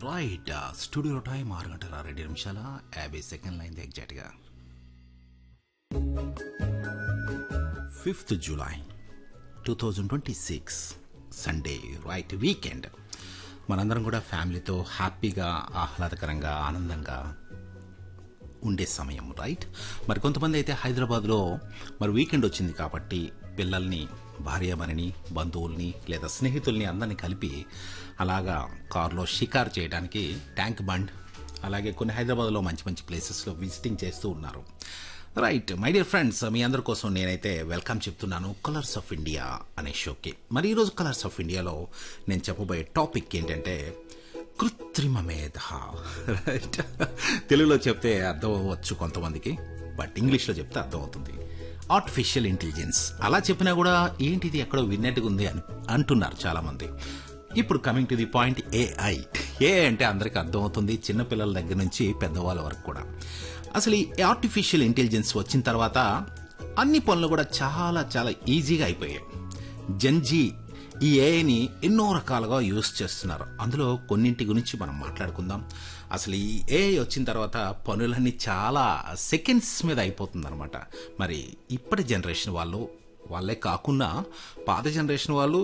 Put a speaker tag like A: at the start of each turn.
A: right studio time ఆరు గంటల రెండు నిమిషాల యాభై సెకండ్లు అయింది ఎగ్జాక్ట్గా fifth July two thousand twenty six Sunday right weekend మనందరం కూడా ఫ్యామిలీతో హ్యాపీగా ఆహ్లాదకరంగా ఆనందంగా ఉండే సమయం రైట్ మరి కొంతమంది అయితే హైదరాబాద్లో మరి వీకెండ్ వచ్చింది కాబట్టి పిల్లల్ని భార్యామణిని బంధువుల్ని లేదా స్నేహితుల్ని అందరినీ కలిపి అలాగా కారులో షికార్ చేయడానికి ట్యాంక్ బండ్ అలాగే కొన్ని హైదరాబాద్లో మంచి మంచి ప్లేసెస్లో విజిటింగ్ చేస్తూ ఉన్నారు రైట్ మై డియర్ ఫ్రెండ్స్ మీ అందరి కోసం నేనైతే వెల్కమ్ చెప్తున్నాను కలర్స్ ఆఫ్ ఇండియా అనే షోకి మరి ఈరోజు కలర్స్ ఆఫ్ ఇండియాలో నేను చెప్పబోయే టాపిక్ ఏంటంటే కృత్రిమ మేధ రైట్ తెలుగులో చెప్తే అర్థం అవ్వచ్చు కొంతమందికి బట్ ఇంగ్లీష్లో చెప్తే అర్థమవుతుంది ఆర్టిఫిషియల్ ఇంటెలిజెన్స్ అలా చెప్పినా కూడా ఏంటిది ఎక్కడో విన్నట్టుగా ఉంది అని అంటున్నారు చాలామంది ఇప్పుడు coming to the point AI ఏ అంటే అందరికీ అర్థమవుతుంది చిన్నపిల్లల దగ్గర నుంచి పెద్దవాళ్ళ వరకు కూడా అసలు ఈ ఆర్టిఫిషియల్ ఇంటెలిజెన్స్ వచ్చిన తర్వాత అన్ని పనులు కూడా చాలా చాలా ఈజీగా అయిపోయాయి జంజీ ఈ ఏఐని ఎన్నో రకాలుగా యూస్ చేస్తున్నారు అందులో కొన్నింటి గురించి మనం మాట్లాడుకుందాం అసలు ఈ ఏఐ వచ్చిన తర్వాత పనులన్నీ చాలా సెకండ్స్ మీద అయిపోతుంది అనమాట మరి ఇప్పటి జనరేషన్ వాళ్ళు వాళ్ళే కాకుండా పాత జనరేషన్ వాళ్ళు